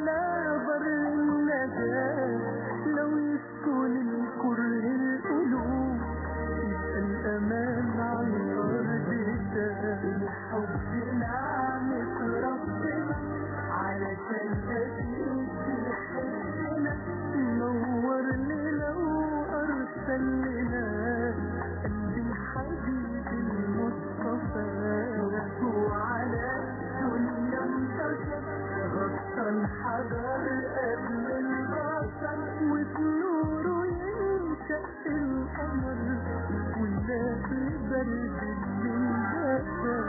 على بر النجاة لو يسكن الكره القلوب يبقى الأمان على الأرض ده الحب نعمة ربنا علشان أكيد بيحبنا نور لنا وأرسل لنا قلب الحبيب المصطفى وعلى الدنيا انتشر غطى الحجر قبل البشر وبنوره ينشأ القمر والناس برد الليل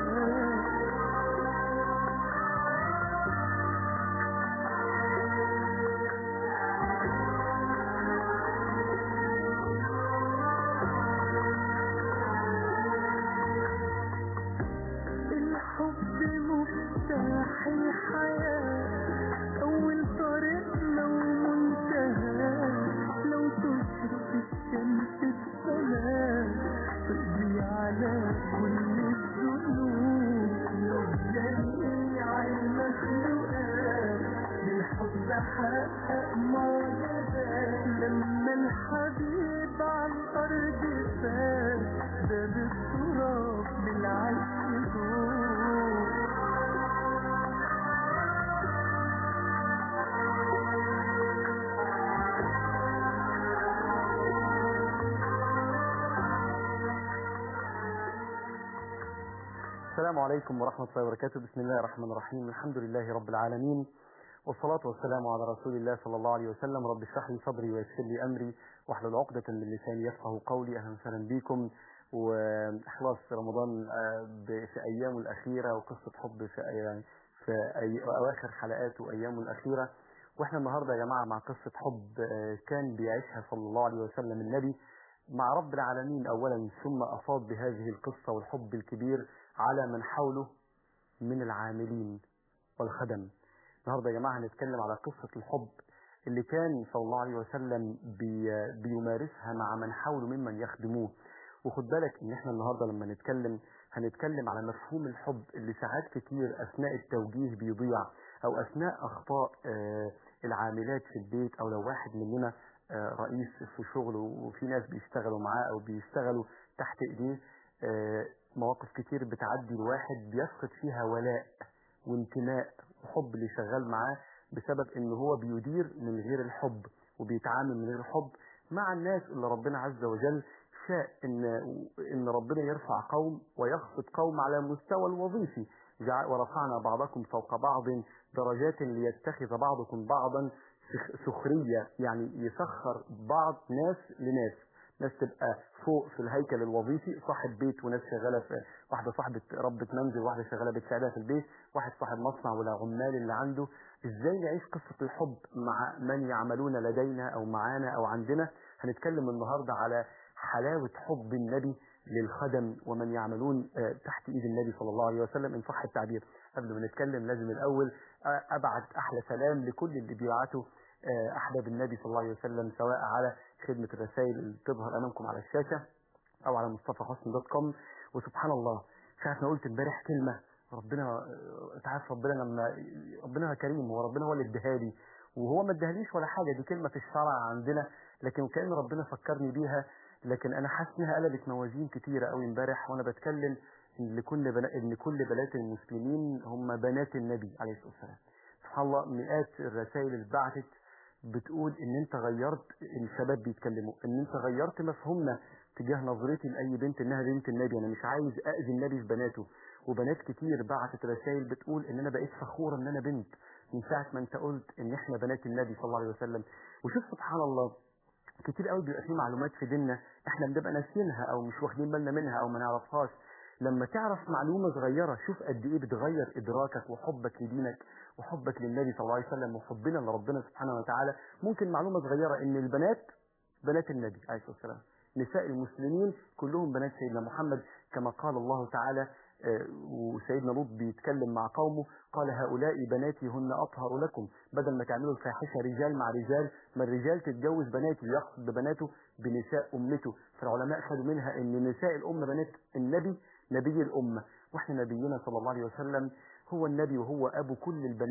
الحب مفتاح الحياة أول طريقنا ومنتهى لو تشرق الشمس السماء تقضي على كل الذنوب لو جميع المخلوقات بالحب حقق معجزات لما الحبيب على الأرض فات باب التراب بالعشق دور السلام عليكم ورحمة الله وبركاته بسم الله الرحمن الرحيم الحمد لله رب العالمين والصلاة والسلام على رسول الله صلى الله عليه وسلم رب اشرح لي صدري ويسر لي أمري واحلل عقدة من لساني يفقه قولي أهلا وسهلا بكم وخلاص رمضان آه، ب- في أيامه الأخيرة وقصة حب في أي- في أي- أواخر حلقاته وأيامه الأخيرة واحنا النهاردة يا جماعة مع قصة حب آه، كان بيعيشها صلى الله عليه وسلم النبي مع رب العالمين أولا ثم أفاض بهذه القصة والحب الكبير على من حوله من العاملين والخدم النهارده يا جماعه هنتكلم على قصه الحب اللي كان صلى الله عليه وسلم بي بيمارسها مع من حوله ممن يخدموه وخد بالك ان احنا النهارده لما نتكلم هنتكلم على مفهوم الحب اللي ساعات كتير اثناء التوجيه بيضيع او اثناء اخطاء آه، العاملات في البيت او لو واحد مننا آه، رئيس في شغله وفي ناس بيشتغلوا معاه او بيشتغلوا تحت ايديه آه، مواقف كتير بتعدي الواحد بيفقد فيها ولاء وانتماء وحب اللي شغال معاه بسبب ان هو بيدير من غير الحب وبيتعامل من غير الحب مع الناس اللي ربنا عز وجل شاء ان ان ربنا يرفع قوم ويخفض قوم على المستوى الوظيفي جع- ورفعنا بعضكم فوق بعض درجات ليتخذ بعضكم بعضا سخ- سخريه يعني يسخر بعض ناس لناس ناس تبقى فوق في الهيكل الوظيفي صاحب بيت وناس شغاله في واحده صاحبه ربة منزل واحده شغاله بتساعدها في البيت واحد صاحب مصنع والعمال اللي عنده ازاي نعيش قصه الحب مع من يعملون لدينا او معانا او عندنا هنتكلم النهارده على حلاوه حب النبي للخدم ومن يعملون آه، تحت ايد النبي صلى الله عليه وسلم ان صح التعبير قبل ما نتكلم لازم الاول آه، ابعت احلى سلام لكل اللي بيبعتوا آه، احباب النبي صلى الله عليه وسلم سواء على خدمه الرسائل اللي بتظهر امامكم على الشاشه او على مصطفى حسن دوت كوم وسبحان الله ساعة ما قلت امبارح كلمة ربنا آه، انت عارف ربنا لما ربنا كريم هو ربنا هو اللي اداها لي وهو ما اداهاليش ولا حاجة دي كلمة في الشرع عندنا لكن كأن ربنا فكرني بيها لكن انا حاسس انها قلبت موازين كتيرة قوي امبارح وانا بتكلم ان لكل بنا... ان كل بنات المسلمين هم بنات النبي عليه الصلاة والسلام سبحان الله مئات الرسائل اللي اتبعتت بتقول ان انت غيرت الشباب بيتكلموا ان انت غيرت مفهومنا تجاه نظرتي لاي بنت انها بنت النبي انا مش عايز اذي النبي في بناته وبنات كتير بعتت رسائل بتقول ان انا بقيت فخوره ان انا بنت من ساعه ما انت قلت ان احنا بنات النبي صلى الله عليه وسلم وشوف سبحان الله كتير قوي بيبقى في معلومات في ديننا احنا بنبقى ناسينها او مش واخدين بالنا منها او ما نعرفهاش لما تعرف معلومه صغيره شوف قد ايه بتغير ادراكك وحبك لدينك وحبك للنبي صلى الله عليه وسلم وحبنا لربنا سبحانه وتعالى ممكن معلومه صغيره ان البنات بنات النبي عليه الصلاه والسلام نساء المسلمين كلهم بنات سيدنا محمد كما قال الله تعالى آه، وسيدنا لوط بيتكلم مع قومه قال هؤلاء بناتي هن أطهر لكم بدل ما تعملوا الفاحشة رجال مع رجال ما الرجال تتجوز بناتي ويقصد ببناته بنساء أمته فالعلماء خدوا منها أن نساء الأمة بنات النبي نبي الأمة وإحنا نبينا صلى الله عليه وسلم هو النبي وهو أبو كل البنات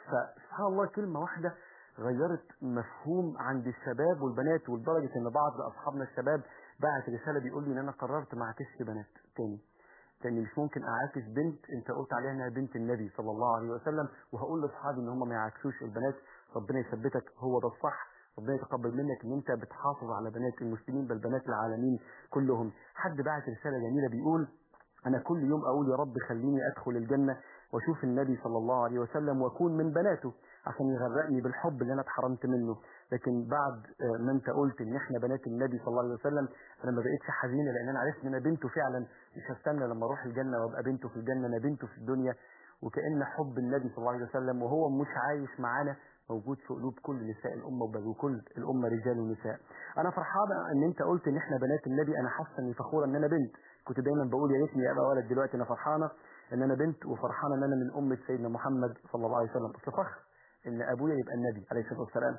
فسبحان الله كلمة واحدة غيرت مفهوم عند الشباب والبنات ولدرجة ان بعض اصحابنا الشباب بعت رسالة بيقول لي ان انا قررت ما اعكسش بنات تاني لان مش ممكن اعاكس بنت انت قلت عليها انها بنت النبي صلى الله عليه وسلم وهقول لاصحابي ان هم ما يعكسوش البنات ربنا يثبتك هو ده الصح ربنا يتقبل منك ان انت بتحافظ على بنات المسلمين بل بنات العالمين كلهم حد بعت رسالة جميلة بيقول انا كل يوم اقول يا رب خليني ادخل الجنة واشوف النبي صلى الله عليه وسلم واكون من بناته عشان يغرقني بالحب اللي انا اتحرمت منه لكن بعد آه، ما انت قلت ان احنا بنات النبي صلى الله عليه وسلم انا ما بقتش حزينه لان انا عرفت ان انا بنته فعلا مش هستنى لما اروح الجنه وابقى بنته في الجنه انا بنته في الدنيا وكأن حب النبي صلى الله عليه وسلم وهو مش عايش معانا موجود في قلوب كل نساء الأمة بل وكل الأمة رجال ونساء أنا فرحانة إن أنت قلت إن إحنا بنات النبي أنا حاسة إني فخورة إن أنا بنت كنت دايما بقول يا ريتني أبقى ولد دلوقتي أنا فرحانة إن أنا بنت وفرحانة إن أنا من أمة سيدنا محمد صلى الله عليه وسلم أصل فخر إن أبويا يبقى النبي عليه الصلاة والسلام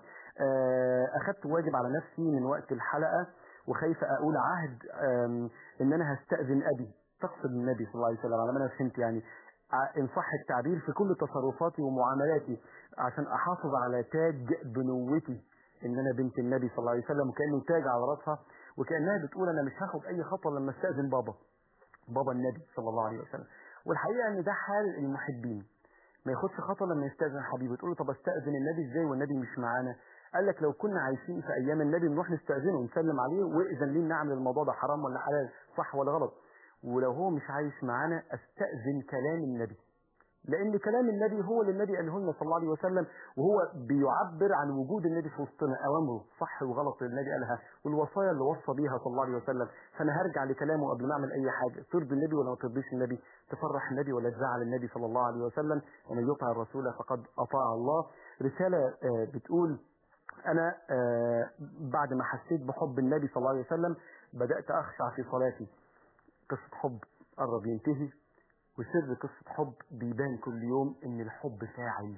آه، أخدت واجب على نفسي من وقت الحلقة وخايفة أقول عهد آم، إن أنا هستأذن أبي تقصد النبي صلى الله عليه وسلم على ما أنا فهمت يعني ع- إن صح التعبير في كل تصرفاتي ومعاملاتي عشان أحافظ على تاج بنوتي إن أنا بنت النبي صلى الله عليه وسلم وكأنه تاج على راسها وكأنها بتقول أنا مش هاخد أي خطوة لما استأذن بابا بابا النبي صلى الله عليه وسلم والحقيقة إن ده حال المحبين ما ياخدش خطوة لما يستأذن حبيبه تقول له طب استأذن النبي ازاي والنبي مش معانا قال لك لو كنا عايشين في ايام النبي نروح نستأذنه ونسلم عليه واذن ليه نعمل الموضوع ده حرام ولا حلال صح ولا غلط ولو هو مش عايش معانا استأذن كلام النبي لان كلام النبي هو اللي النبي قاله لنا صلى الله عليه وسلم وهو بيعبر عن وجود النبي في وسطنا اوامره صح وغلط اللي النبي قالها والوصايا اللي وصى بيها صلى الله عليه وسلم فانا هرجع لكلامه قبل ما اعمل اي حاجه ترضي النبي ولا ما ترضيش النبي تفرح النبي ولا تزعل النبي صلى الله عليه وسلم ومن يطع الرسول فقد اطاع الله رساله آه، بتقول انا آه، بعد ما حسيت بحب النبي صلى الله عليه وسلم بدات اخشع في صلاتي قصه حب قرب ينتهي وسر قصة حب بيبان كل يوم ان الحب فاعل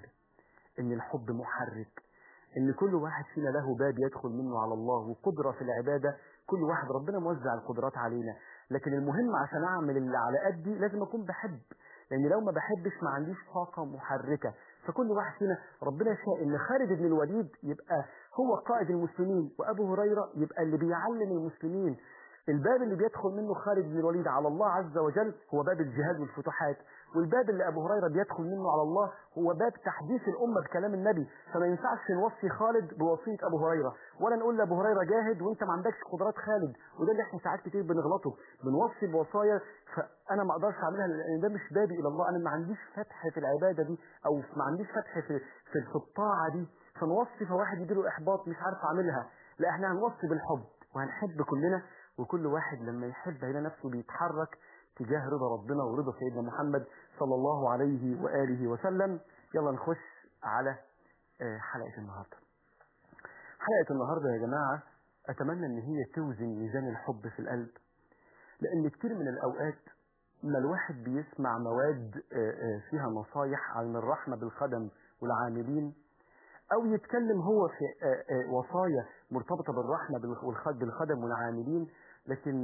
ان الحب محرك ان كل واحد فينا له باب يدخل منه على الله وقدرة في العبادة كل واحد ربنا موزع القدرات علينا لكن المهم عشان اعمل اللي على قدي لازم اكون بحب لان لو ما بحبش ما عنديش طاقة محركة فكل واحد فينا ربنا شاء ان خالد بن الوليد يبقى هو قائد المسلمين وابو هريرة يبقى اللي بيعلم المسلمين الباب اللي بيدخل منه خالد بن الوليد على الله عز وجل هو باب الجهاد والفتوحات والباب اللي ابو هريره بيدخل منه على الله هو باب تحديث الامه بكلام النبي فما ينفعش نوصي خالد بوصيه ابو هريره ولا نقول لابو هريره جاهد وانت ما عندكش قدرات خالد وده اللي احنا ساعات كتير بنغلطه بنوصي بوصايا فانا ما اقدرش اعملها لان ده مش بابي الى الله انا ما عنديش فتح في العباده دي او ما عنديش فتح في في في الطاعه دي فنوصي فواحد يجيله احباط مش عارف اعملها لا احنا هنوصي بالحب وهنحب كلنا وكل واحد لما يحب هنا نفسه بيتحرك تجاه رضا ربنا ورضا سيدنا محمد صلى الله عليه وآله وسلم يلا نخش على آه، حلقة النهاردة حلقة النهاردة يا جماعة أتمنى إن هي توزن ميزان الحب في القلب لأن كتير من الأوقات ما الواحد بيسمع مواد آه، آه، فيها نصايح عن الرحمة بالخدم والعاملين أو يتكلم هو في آه، آه، وصايا مرتبطة بالرحمة بالخ- والخد- بالخدم والعاملين لكن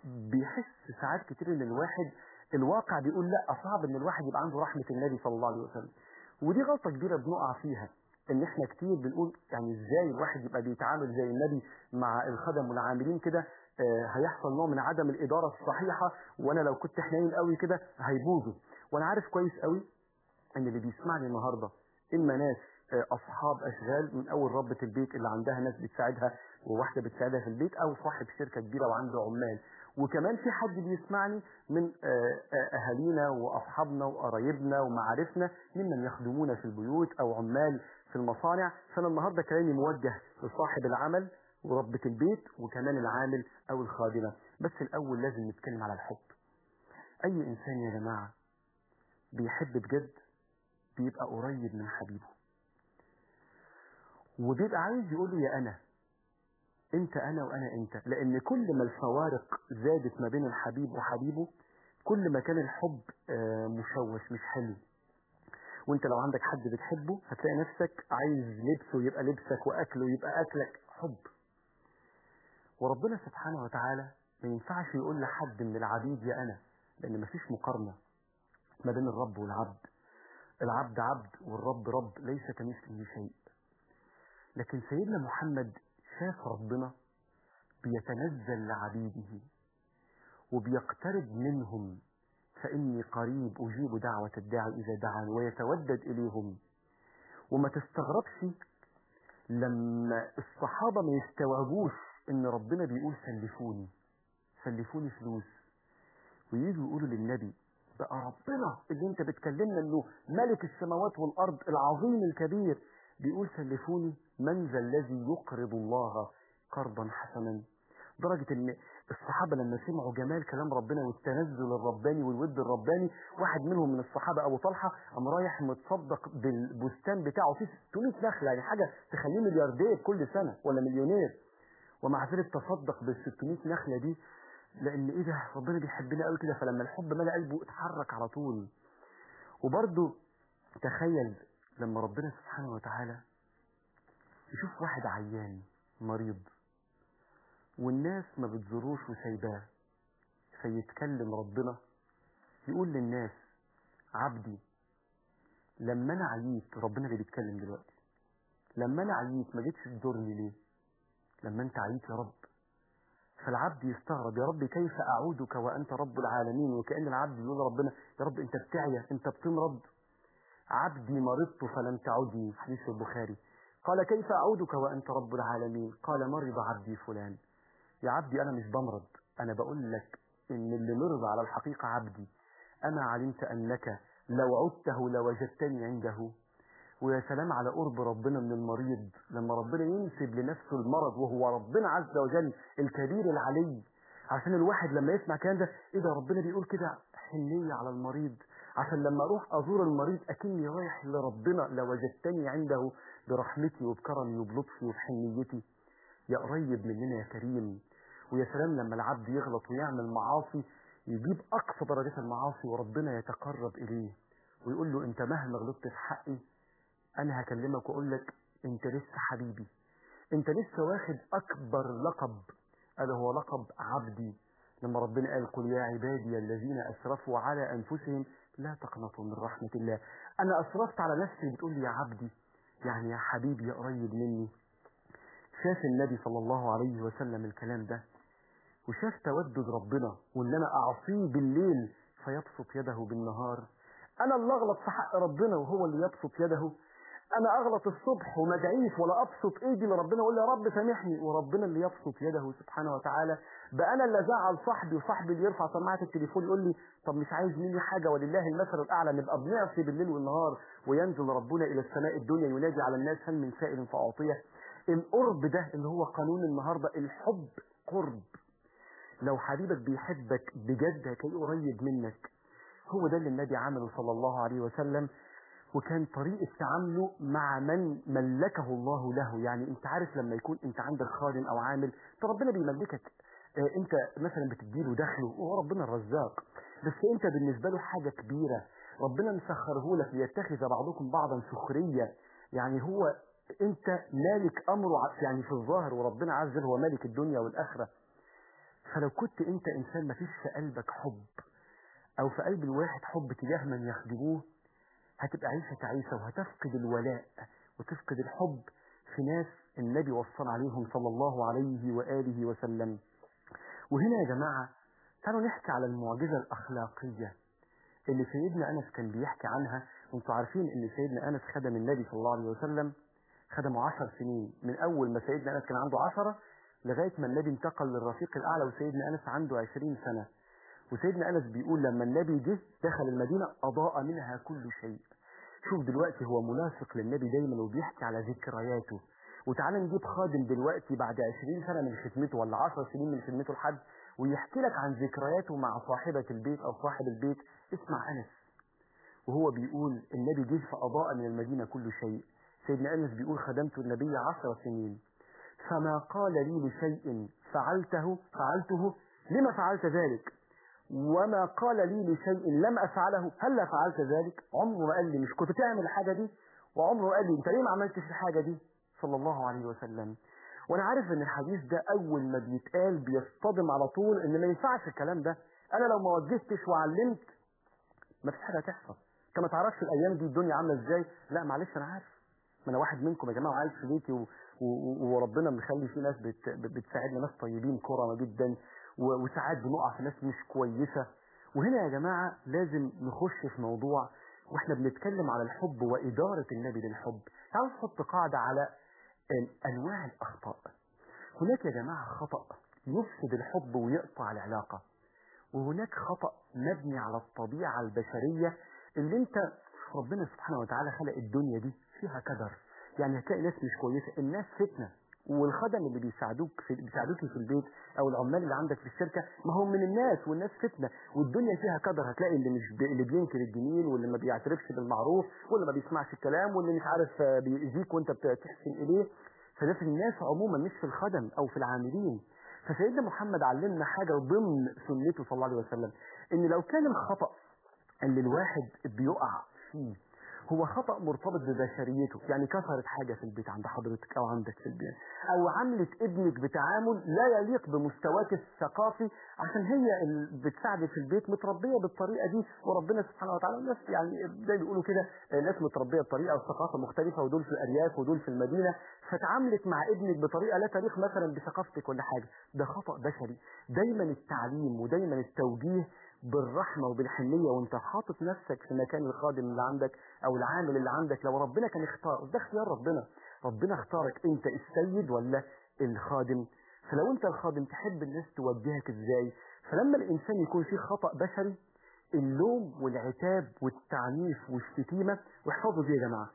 بيحس ساعات كتير ان الواحد الواقع بيقول لا صعب ان الواحد يبقى عنده رحمة النبي صلى الله عليه وسلم ودي غلطة كبيرة بنقع فيها ان احنا كتير بنقول يعني ازاي الواحد يبقى بيتعامل زي النبي مع الخدم والعاملين كده آه، هيحصل نوع من عدم الإدارة الصحيحة وانا لو كنت حنين قوي كده هيبوظوا وانا عارف كويس قوي ان اللي بيسمعني النهارده اما ناس آه، اصحاب اشغال من اول ربة البيت اللي عندها ناس بتساعدها وواحده بتساعدها في البيت او صاحب شركه كبيره وعنده عمال وكمان في حد بيسمعني من آه، آه، اهالينا واصحابنا وقرايبنا ومعارفنا ممن يخدمون في البيوت او عمال في المصانع فانا النهارده كلامي موجه لصاحب العمل وربة البيت وكمان العامل او الخادمه بس الاول لازم نتكلم على الحب اي انسان يا جماعه بيحب بجد بيبقى قريب من حبيبه وبيبقى عايز يقول له يا انا انت انا وانا انت لان كل ما الفوارق زادت ما بين الحبيب وحبيبه كل ما كان الحب آه، مشوش مش حلو وانت لو عندك حد بتحبه هتلاقي نفسك عايز لبسه يبقى لبسك واكله يبقى اكلك حب وربنا سبحانه وتعالى ما ينفعش يقول لحد من العبيد يا انا لان مفيش مقارنه ما بين الرب والعبد العبد عبد والرب رب ليس كمثله شيء لكن سيدنا محمد شاف ربنا بيتنزل لعبيده وبيقترب منهم فإني قريب أجيب دعوة الداعي إذا دعان ويتودد إليهم وما تستغربش لما الصحابة ما يستوعبوش إن ربنا بيقول سلفوني سلفوني فلوس ويجوا يقولوا للنبي بقى ربنا اللي انت بتكلمنا انه ملك السماوات والارض العظيم الكبير بيقول سلفوني من ذا الذي يقرض الله قرضا حسنا درجة ان الصحابة لما سمعوا جمال كلام ربنا والتنزل الرباني والود الرباني واحد منهم من الصحابة ابو طلحة قام رايح متصدق بالبستان بتاعه فيه 600 نخلة يعني حاجة تخليه ملياردير كل سنة ولا مليونير ومع ذلك تصدق بال 600 نخلة دي لان ايه ده ربنا بيحبنا قوي كده فلما الحب ملا قلبه اتحرك على طول وبرده تخيل لما ربنا سبحانه وتعالى يشوف واحد عيان مريض والناس ما بتزوروش وسايباه فيتكلم ربنا يقول للناس عبدي لما انا عييت ربنا اللي بيتكلم دلوقتي لما انا عييت ما جيتش تزورني ليه لما انت عييت يا رب فالعبد يستغرب يا رب كيف أعودك وأنت رب العالمين وكأن العبد يقول ربنا يا رب أنت بتعيا أنت بتمرض عبدي مرضت فلم تعدني حديث البخاري قال كيف أعودك وأنت رب العالمين قال مرض عبدي فلان يا عبدي أنا مش بمرض أنا بقول لك إن اللي مرض على الحقيقة عبدي أما علمت أنك لو عدته لوجدتني عنده ويا سلام على قرب ربنا من المريض لما ربنا ينسب لنفسه المرض وهو ربنا عز وجل الكبير العلي عشان الواحد لما يسمع كلام ده ايه ده ربنا بيقول كده حنية على المريض عشان لما اروح ازور المريض اكني رايح لربنا لوجدتني عنده برحمتي وبكرمي وبلطفي وبحنيتي يا قريب مننا يا كريم ويا سلام لما العبد يغلط ويعمل معاصي يجيب اقصى درجات المعاصي وربنا يتقرب اليه ويقول له انت مهما غلطت في حقي انا هكلمك واقول لك انت لسه حبيبي انت لسه واخد اكبر لقب الا هو لقب عبدي لما ربنا قال قل يا عبادي الذين اسرفوا على انفسهم لا تقنطوا من رحمة الله انا اسرفت على نفسي بتقول لي يا عبدي يعني يا حبيبي يا قريب مني شاف النبي صلى الله عليه وسلم الكلام ده وشاف تودد ربنا وان انا اعصيه بالليل فيبسط يده بالنهار انا اللي اغلط في حق ربنا وهو اللي يبسط يده انا اغلط الصبح وما ادعيش ولا ابسط ايدي لربنا اقول يا رب سامحني وربنا اللي يبسط يده سبحانه وتعالى بقى انا اللي ازعل صاحبي وصاحبي اللي يرفع سماعه التليفون يقول لي طب مش عايز مني حاجه ولله المثل الاعلى نبقى بنعصي بالليل والنهار وينزل ربنا الى السماء الدنيا ينادي على الناس هل من سائل فاعطيه القرب ده اللي هو قانون النهارده الحب قرب لو حبيبك بيحبك بجد هتلاقيه قريب منك هو ده اللي النبي عمله صلى الله عليه وسلم وكان طريقة تعامله مع من ملكه الله له يعني انت عارف لما يكون انت عندك خادم او عامل فربنا بيملكك اه انت مثلا بتديله دخله وهو ربنا الرزاق بس انت بالنسبة له حاجة كبيرة ربنا مسخره لك ليتخذ بعضكم بعضا سخرية يعني هو انت مالك امره يعني في الظاهر وربنا عز وجل هو مالك الدنيا والاخرة فلو كنت انت انسان ما فيش في قلبك حب او في قلب الواحد حب تجاه من يخدموه هتبقى عيشة تعيسة وهتفقد الولاء وتفقد الحب في ناس النبي وصل عليهم صلى الله عليه وآله وسلم وهنا يا جماعة تعالوا نحكي على المعجزة الأخلاقية اللي سيدنا أنس كان بيحكي عنها وانتوا عارفين ان سيدنا أنس خدم النبي صلى الله عليه وسلم خدمه عشر سنين من أول ما سيدنا أنس كان عنده عشرة لغاية ما النبي انتقل للرفيق الأعلى وسيدنا أنس عنده عشرين سنة وسيدنا أنس بيقول لما النبي جه دخل المدينة أضاء منها كل شيء شوف دلوقتي هو ملاصق للنبي دايما وبيحكي على ذكرياته وتعالى نجيب خادم دلوقتي بعد 20 سنة من خدمته ولا 10 سنين من خدمته لحد ويحكي لك عن ذكرياته مع صاحبة البيت أو صاحب البيت اسمع أنس وهو بيقول النبي جه فأضاء من المدينة كل شيء سيدنا أنس بيقول خدمت النبي 10 سنين فما قال لي لشيء فعلته فعلته لما فعلت ذلك وما قال لي لشيء لم أفعله هل فعلت ذلك عمره ما قال لي مش كنت تعمل الحاجة دي وعمره قال لي انت ليه ما عملتش الحاجة دي صلى الله عليه وسلم وانا عارف ان الحديث ده اول ما بيتقال بيصطدم على طول ان ما ينفعش الكلام ده انا لو ما وجهتش وعلمت ما فيش حاجة تحصل انت ما تعرفش الايام دي الدنيا عامله ازاي لا معلش انا عارف ما انا واحد منكم يا جماعه وعايش في بيتي و... و... وربنا مخلي في ناس بت... بتساعدنا ناس طيبين كرمه جدا و... وساعات بنقع في ناس مش كويسه وهنا يا جماعه لازم نخش في موضوع واحنا بنتكلم على الحب واداره النبي للحب تعالوا نحط قاعده على انواع الاخطاء هناك يا جماعه خطا يفسد الحب ويقطع العلاقه وهناك خطا مبني على الطبيعه البشريه اللي انت ربنا سبحانه وتعالى خلق الدنيا دي فيها كدر يعني هتلاقي ناس مش كويسه الناس فتنه والخدم اللي بيساعدوك في بيساعدوكي في البيت او العمال اللي عندك في الشركه ما هم من الناس والناس فتنه والدنيا فيها قدر هتلاقي اللي مش بي... اللي بينكر الجميل واللي ما بيعترفش بالمعروف واللي ما بيسمعش الكلام واللي مش عارف بيأذيك وانت بتحسن اليه فده في الناس عموما مش في الخدم او في العاملين فسيدنا محمد علمنا حاجه ضمن سنته صلى الله عليه وسلم ان لو كان الخطأ اللي الواحد بيقع فيه هو خطأ مرتبط ببشريته يعني كسرت حاجة في البيت عند حضرتك أو عندك في البيت أو عملت ابنك بتعامل لا يليق بمستواك الثقافي عشان هي اللي بتساعدك في البيت متربية بالطريقة دي وربنا سبحانه وتعالى الناس يعني زي بيقولوا كده ناس متربية بطريقة وثقافة مختلفة ودول في الأرياف ودول في المدينة فتعاملت مع ابنك بطريقة لا تليق مثلا بثقافتك ولا حاجة ده خطأ بشري دايما التعليم ودايما التوجيه بالرحمة وبالحنية وانت حاطط نفسك في مكان الخادم اللي عندك او العامل اللي عندك لو ربنا كان اختار ده اختيار ربنا ربنا اختارك انت السيد ولا الخادم فلو انت الخادم تحب الناس توجهك ازاي فلما الانسان يكون فيه خطأ بشري اللوم والعتاب والتعنيف والشتيمة واحفظوا دي يا جماعة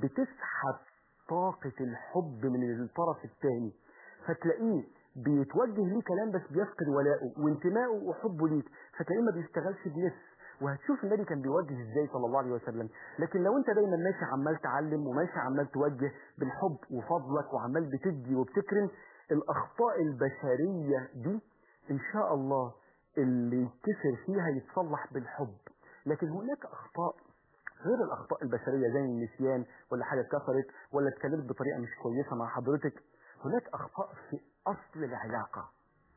بتسحب طاقة الحب من الطرف الثاني فتلاقيه بيتوجه ليه كلام بس بيفقد ولاءه وانتمائه وحبه ليك فتلاقيه ما بيشتغلش بنفس وهتشوف النبي كان بيوجه ازاي صلى الله عليه وسلم لكن لو انت دايما ماشي عمال تعلم وماشي عمال توجه بالحب وفضلك وعمال بتدي وبتكرم الاخطاء البشرية دي ان شاء الله اللي يتكسر فيها يتصلح بالحب لكن هناك اخطاء غير الاخطاء البشرية زي النسيان ولا حاجة اتكسرت ولا اتكلمت بطريقة مش كويسة مع حضرتك هناك اخطاء في اصل العلاقة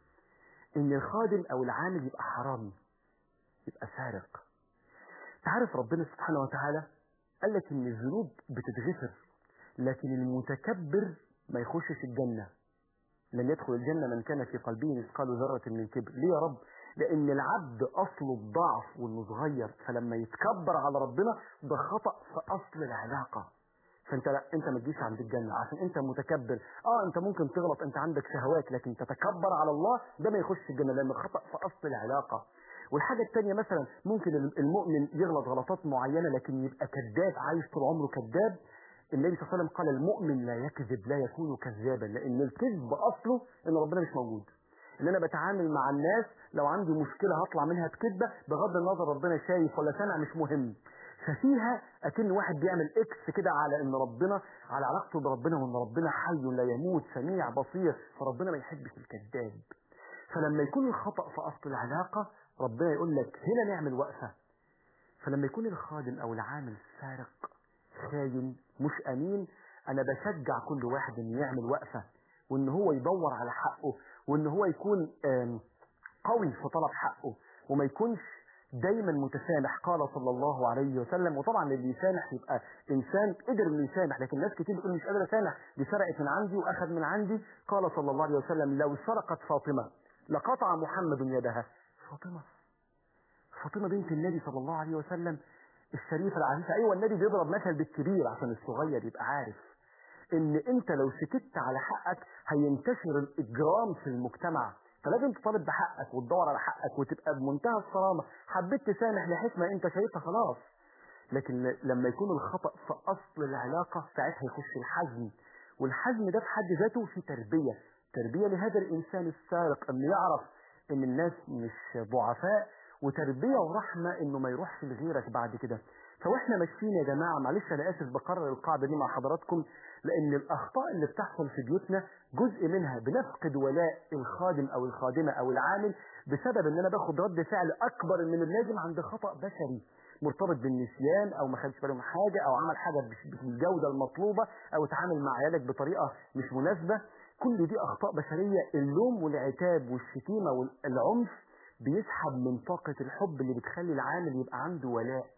ان الخادم او العامل يبقى حرامي يبقى سارق تعرف ربنا سبحانه وتعالى قال لك ان الذنوب بتتغفر لكن المتكبر ما يخشش الجنة لن يدخل الجنة من كان في قلبه مثقال ذرة من كبر ليه يا رب لان العبد اصله الضعف وانه صغير فلما يتكبر على ربنا ده خطأ في اصل العلاقة فانت لا انت ما تجيش عند الجنة عشان انت متكبر اه انت ممكن تغلط انت عندك شهوات لكن تتكبر على الله ده ما يخش الجنة لان خطأ في اصل العلاقة والحاجة التانية مثلا ممكن المؤمن يغلط غلطات معينة لكن يبقى كذاب عايش طول عمره كذاب النبي صلى الله عليه وسلم قال المؤمن لا يكذب لا يكون كذابا لان الكذب اصله ان ربنا مش موجود ان انا بتعامل مع الناس لو عندي مشكلة هطلع منها بكذبة بغض النظر ربنا شايف ولا سامع مش مهم ففيها اكن واحد بيعمل اكس كده على ان ربنا على علاقته بربنا وان ربنا حي لا يموت سميع بصير فربنا ما يحبش الكذاب فلما يكون الخطأ في اصل العلاقة ربنا يقول لك هنا نعمل وقفة فلما يكون الخادم او العامل سارق خاين مش امين انا بشجع كل واحد ان يعمل وقفة وان هو يدور على حقه وان هو يكون قوي في طلب حقه وما يكونش دايما متسامح قال صلى الله عليه وسلم وطبعا اللي يسامح يبقى انسان قدر انه يسامح لكن ناس كتير بتقول مش قادر اسامح دي سرقت من عندي واخذ من عندي قال صلى الله عليه وسلم لو سرقت فاطمه لقطع محمد يدها فاطمه فاطمه بنت النبي صلى الله عليه وسلم الشريفه العفيفه ايوه النبي بيضرب مثل بالكبير عشان الصغير يبقى عارف ان انت لو سكت على حقك هينتشر الاجرام في المجتمع فلازم تطالب بحقك وتدور على حقك وتبقى بمنتهى الصرامة حبيت تسامح لحكمة انت شايفها خلاص لكن لما يكون الخطأ في اصل العلاقة ساعتها يخش الحزم والحزم ده في حد ذاته في تربية تربية لهذا الانسان السارق انه يعرف ان الناس مش ضعفاء وتربية ورحمة انه ما يروحش لغيرك بعد كده فواحنا ماشيين يا جماعة معلش انا اسف بكرر القاعدة دي مع حضراتكم لان الاخطاء اللي بتحصل في بيوتنا جزء منها بنفقد ولاء الخادم او الخادمة او العامل بسبب ان انا باخد رد فعل اكبر من اللازم عند خطأ بشري مرتبط بالنسيان او ما خدش باله من حاجة او عمل حاجة بالجودة المطلوبة او اتعامل مع عيالك بطريقة مش مناسبة كل دي اخطاء بشرية اللوم والعتاب والشتيمة والعنف بيسحب من طاقة الحب اللي بتخلي العامل يبقى عنده ولاء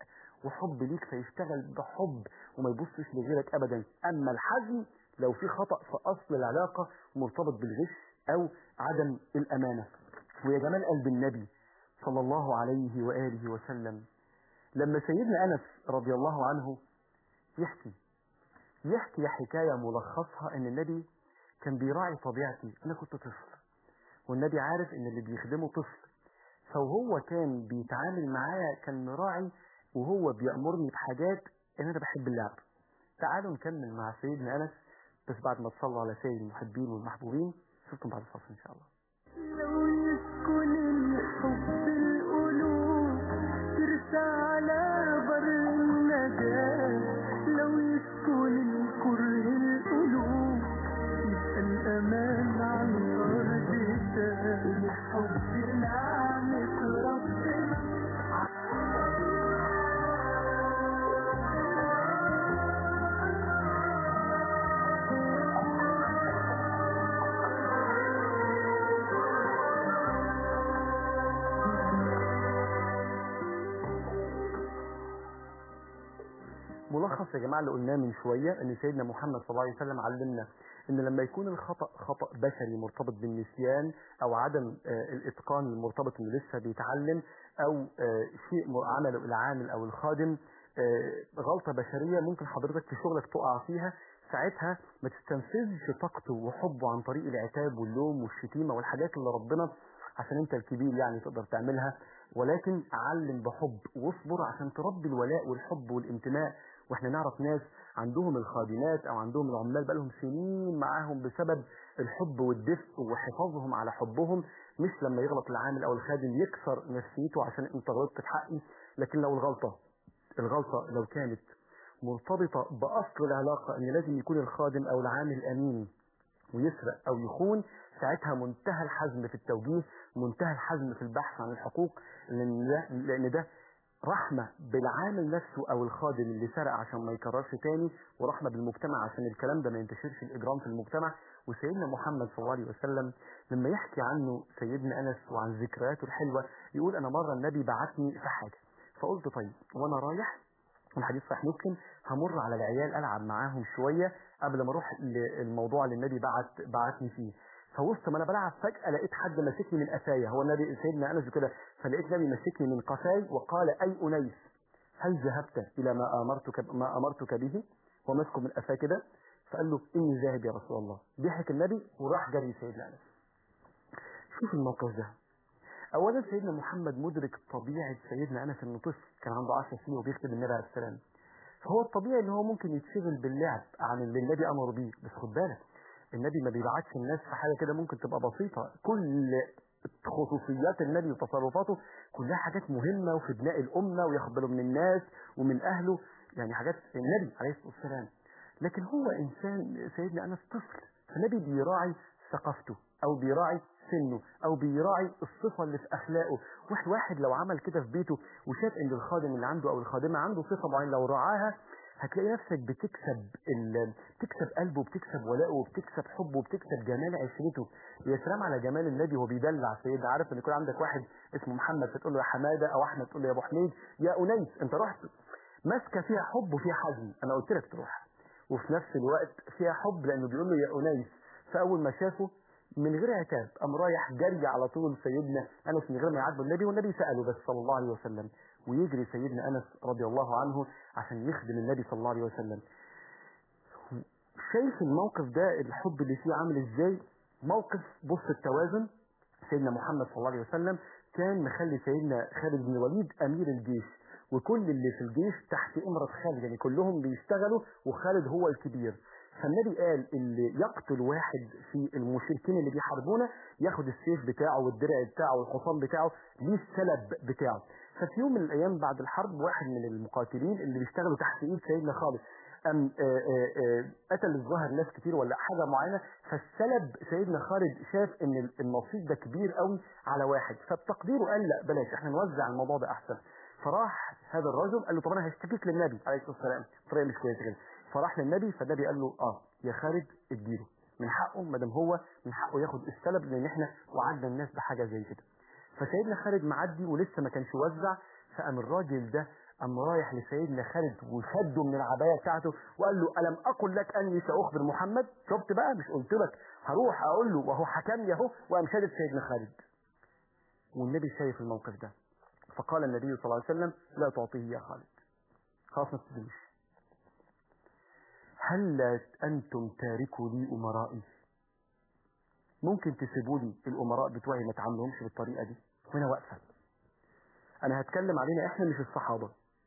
وحب ليك فيشتغل بحب وما يبصش لغيرك ابدا اما الحزم لو في خطأ في اصل العلاقة مرتبط بالغش او عدم الامانة ويا جمال قلب النبي صلى الله عليه وآله وسلم لما سيدنا أنس رضي الله عنه يحكي يحكي حكاية ملخصها ان النبي كان بيراعي طبيعتي انا كنت طفل والنبي عارف ان اللي بيخدمه طفل فهو كان بيتعامل معايا كان مراعي وهو بيأمرني بحاجات ان انا بحب اللعب تعالوا نكمل مع سيدنا انس بس بعد ما تصلوا على سيد المحبين والمحبوبين شوفكم بعد الفصل ان شاء الله لو يسكن الحب القلوب ترسى على بر النجاة لو يسكن الكره القلوب يبقى الأمان عن أرض الحب نعمة ربنا ملخص يا جماعة اللي قلناه من شوية ان سيدنا محمد صلى الله عليه وسلم علمنا ان لما يكون الخطأ خطأ بشري مرتبط بالنسيان او عدم آه، الاتقان المرتبط انه لسه بيتعلم او آه، شيء م- عمله العامل او الخادم آه، غلطة بشرية ممكن حضرتك في شغلك تقع فيها ساعتها ما تستنفذش طاقته وحبه عن طريق العتاب واللوم والشتيمة والحاجات اللي ربنا عشان انت الكبير يعني تقدر تعملها ولكن علم بحب واصبر عشان تربي الولاء والحب والانتماء واحنا نعرف ناس عندهم الخادمات او عندهم العمال بقالهم سنين معاهم بسبب الحب والدفء وحفاظهم على حبهم مش لما يغلط العامل او الخادم يكسر نفسيته عشان انت غلطت في حقي لكن لو الغلطة الغلطة لو كانت مرتبطة بأصل العلاقة ان لازم يكون الخادم او العامل امين ويسرق او يخون ساعتها منتهى الحزم في التوجيه منتهى الحزم في البحث عن الحقوق لان ده, لأن ده رحمة بالعامل نفسه او الخادم اللي سرق عشان ما يكررش تاني ورحمة بالمجتمع عشان الكلام ده ما ينتشرش الاجرام في المجتمع وسيدنا محمد صلى الله عليه وسلم لما يحكي عنه سيدنا انس وعن ذكرياته الحلوة يقول انا مرة النبي بعتني في حاجة فقلت طيب وانا رايح والحديث صحيح مسلم همر على العيال العب معاهم شويه قبل ما اروح للموضوع اللي النبي بعت بعتني فيه فوسط ما انا بلعب فجاه لقيت حد ماسكني من قفايا هو النبي سيدنا انس كده فلقيت النبي ماسكني من قفاي وقال اي انيس هل ذهبت الى ما امرتك ما امرتك به هو ماسكه من قفاه كده فقال له اني ذاهب يا رسول الله ضحك النبي وراح جري سيدنا انس شوف الموقف ده اولا سيدنا محمد مدرك طبيعه سيدنا انس انه طفل كان عنده 10 سنين وبيخدم النبي عليه السلام فهو الطبيعي ان هو ممكن يتشغل باللعب عن اللي النبي امر بيه بس خد بالك النبي ما بيبعتش الناس في حاجه كده ممكن تبقى بسيطه كل خصوصيات النبي وتصرفاته كلها حاجات مهمه وفي بناء الامه وياخد باله من الناس ومن اهله يعني حاجات النبي عليه الصلاه والسلام لكن هو انسان سيدنا انس طفل فالنبي بيراعي ثقافته او بيراعي سنه او بيراعي الصفة اللي في اخلاقه واحد واحد لو عمل كده في بيته وشاف ان الخادم اللي عنده او الخادمة عنده صفة معينة لو راعاها هتلاقي نفسك بتكسب ال... بتكسب قلبه وبتكسب ولاءه وبتكسب حبه وبتكسب جمال عشرته يا سلام على جمال النبي وهو بيدلع سيدنا عارف ان يكون عندك واحد اسمه محمد فتقول له يا حماده او احمد تقول له يا ابو حميد يا انيس انت رحت ماسكه فيها حب وفيها حزم انا قلت لك تروح وفي نفس الوقت فيها حب لانه بيقول له يا انيس فاول ما شافه من غير عتاب قام رايح جري على طول سيدنا انس من غير ما يعاتبه النبي والنبي ساله بس صلى الله عليه وسلم ويجري سيدنا انس رضي الله عنه عشان يخدم النبي صلى الله عليه وسلم شايف الموقف ده الحب اللي فيه عامل ازاي موقف بص التوازن سيدنا محمد صلى الله عليه وسلم كان مخلي سيدنا خالد بن الوليد امير الجيش وكل اللي في الجيش تحت امرة خالد يعني كلهم بيشتغلوا وخالد هو الكبير فالنبي قال اللي يقتل واحد في المشركين اللي بيحاربونا ياخد السيف بتاعه والدرع بتاعه والحصان بتاعه ليه السلب بتاعه ففي يوم من الايام بعد الحرب واحد من المقاتلين اللي بيشتغلوا تحت ايد سيدنا خالد أم آآ آآ قتل الظاهر ناس كتير ولا حاجة معينة فالسلب سيدنا خالد شاف ان النصيب ده كبير قوي على واحد فبتقديره قال لا بلاش احنا نوزع الموضوع ده احسن فراح هذا الرجل قال له طب انا هشتكيك للنبي عليه الصلاه والسلام طريقه مش كويسه كده فراح للنبي فالنبي قال له اه يا خالد اديله من حقه ما دام هو من حقه ياخد السلب لان احنا وعدنا الناس بحاجه زي كده فسيدنا خالد معدي ولسه ما كانش وزع فقام الراجل ده قام رايح لسيدنا خالد وخده من العبايه بتاعته وقال له الم اقل لك اني ساخبر محمد شفت بقى مش قلت لك هروح اقول له وهو حكمني اهو وقام شادد سيدنا خالد والنبي شايف الموقف ده فقال النبي صلى الله عليه وسلم لا تعطيه يا خالد خلاص ما تسيبوش هل انتم تاركوا لي امرائي ممكن تسيبوا لي الامراء بتوعي ما تعاملهمش بالطريقه دي وانا واقفه انا هتكلم علينا احنا مش الصحابه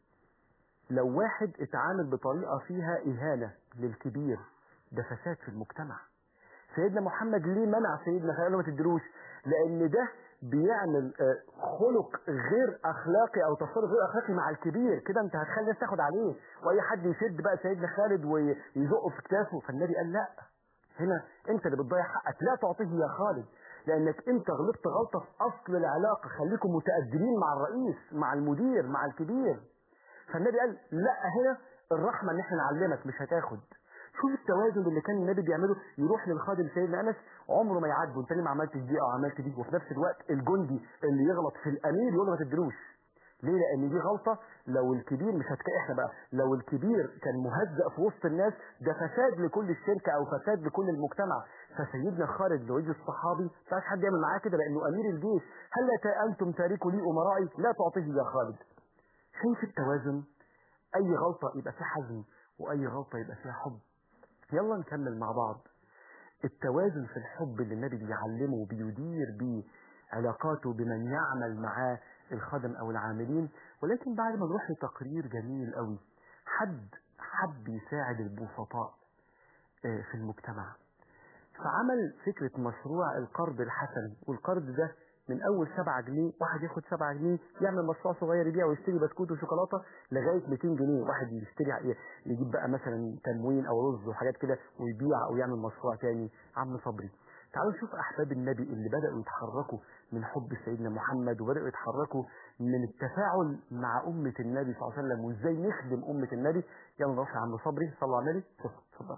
لو واحد اتعامل بطريقه فيها اهانه للكبير ده فساد في المجتمع سيدنا محمد ليه منع سيدنا خالد ما تدروش لان ده بيعمل آه، خلق غير اخلاقي او تصرف غير اخلاقي مع الكبير كده انت هتخلي الناس تاخد عليه واي حد يشد بقى سيدنا خالد ويزقه في كتافه فالنبي قال لا هنا انت اللي بتضيع حقك لا تعطيه يا خالد لانك انت غلطت غلطه في اصل العلاقه خليكم متقدرين مع الرئيس مع المدير مع الكبير فالنبي قال لا هنا الرحمه ان احنا نعلمك مش هتاخد شوف التوازن اللي كان النبي بيعمله يروح للخادم سيدنا انس عمره ما يعدي وانت ليه ما عملتش دي او عملت دي وفي نفس الوقت الجندي اللي يغلط في الامير يقول له ما تدروش ليه لان دي غلطه لو الكبير مش هتلاقي احنا بقى لو الكبير كان مهزأ في وسط الناس ده فساد لكل الشركه او فساد لكل المجتمع فسيدنا خالد لو يجي الصحابي مش حد يعمل معاه كده لانه امير الجيش هل لا انتم تاركوا لي امرائي لا تعطيه يا خالد شايف التوازن اي غلطه يبقى فيها حزم واي غلطه يبقى فيها حب يلا نكمل مع بعض التوازن في الحب اللي النبي بيعلمه وبيدير بيه علاقاته بمن يعمل معاه الخدم او العاملين ولكن بعد ما نروح لتقرير جميل قوي حد حب يساعد البسطاء آه، في المجتمع فعمل فكرة مشروع القرض الحسن والقرض ده من اول 7 جنيه واحد ياخد 7 جنيه يعمل مشروع صغير يبيع ويشتري بسكوت وشوكولاته لغايه 200 جنيه واحد يشتري يجيب بقى مثلا تموين او رز وحاجات كده ويبيع او يعمل مشروع تاني عم صبري تعالوا نشوف احباب النبي اللي بداوا يتحركوا من حب سيدنا محمد وبداوا يتحركوا من التفاعل مع امه النبي صلى الله عليه وسلم وازاي نخدم امه النبي يلا نروح لعم صبري صلى على النبي اتفضل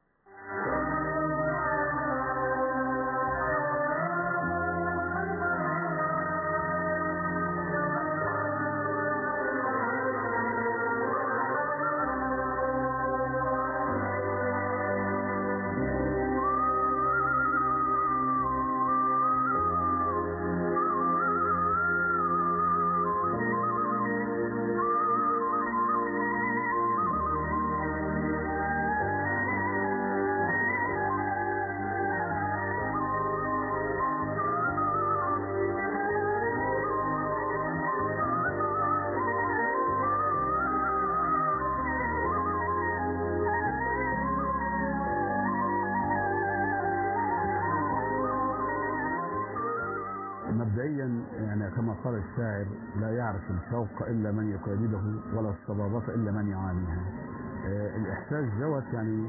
مبدئيا يعني كما قال الشاعر لا يعرف الشوق الا من يكابده ولا الصبابه الا من يعانيها آه، الاحساس دوت يعني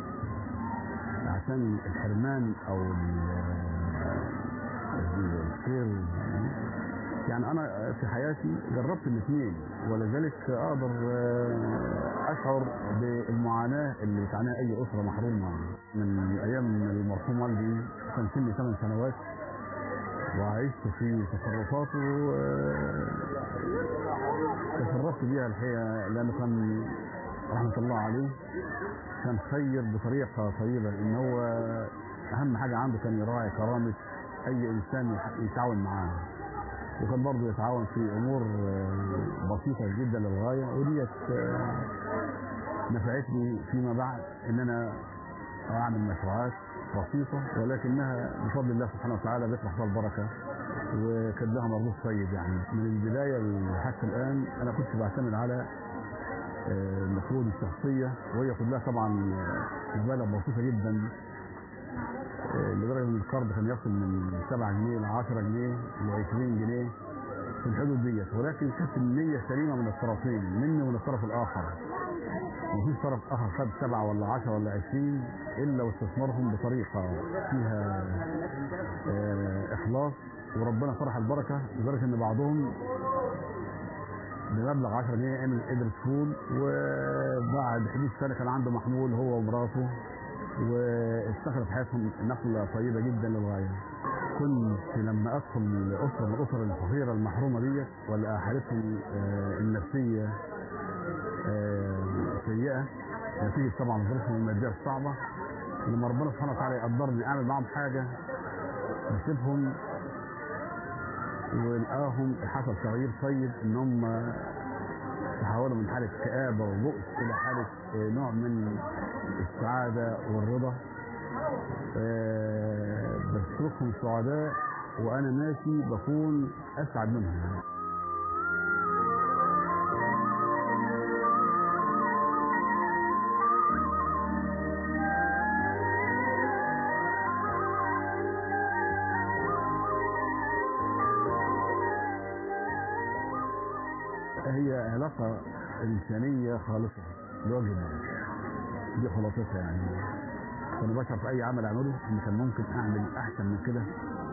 عشان الحرمان او ال- الخير يعني انا في حياتي جربت الاثنين ولذلك اقدر آه، اشعر بالمعاناه اللي بتعانيها اي اسره محرومه من ايام المرحوم والدي كان سني 8 سنوات وعشت في تصرفاته آه، تشرفت بيها الحقيقه لانه كان رحمه الله عليه كان خير بطريقه طيبه ان هو اهم حاجه عنده كان يراعي كرامه اي انسان يح- يتعاون معاه وكان برضه يتعاون في امور آه، بسيطه جدا للغايه وديت آه، نفعتني فيما بعد ان انا اعمل مشروعات بسيطه ولكنها بفضل الله سبحانه وتعالى بيطرح فيها البركه وكان لها مردود طيب يعني من البدايه لحتى الان انا كنت بعتمد على آه، النقود الشخصيه وهي كلها طبعا آه، مبالغ بسيطه جدا آه، لدرجه ان القرض كان يصل من 7 جنيه ل 10 جنيه ل 20 جنيه في الحدود ديت ولكن كانت النيه سليمه من الطرفين مني ومن الطرف الاخر مفيش طرف اخر خد سبعه ولا 10 ولا 20 الا واستثمارهم بطريقه فيها آه، اخلاص وربنا فرح البركه لدرجه ان بعضهم بمبلغ 10 جنيه عمل قدر فول وبعد حدود سنه كان عنده محمول هو ومراته واستخرج حياتهم نقله طيبه جدا للغايه. كنت لما ادخل اسره من الاسر الفقيره المحرومه ديت ولا حالتهم آه، النفسيه آه، سيئة نتيجة طبعا ظروفهم المادية الصعبة لما ربنا سبحانه وتعالى يقدرني أعمل معاهم حاجة بسيبهم ولقاهم حصل تغيير طيب إن هم تحولوا من حالة كآبة وبؤس إلى حالة آه، نوع من السعادة والرضا آه، بسلكهم سعداء وأنا ماشي بكون أسعد منهم هي علاقة إنسانية خالصة لوجه الله دي خلاصتها يعني كنت بشعر في أي عمل أعمله إن كان ممكن أعمل أحسن من كده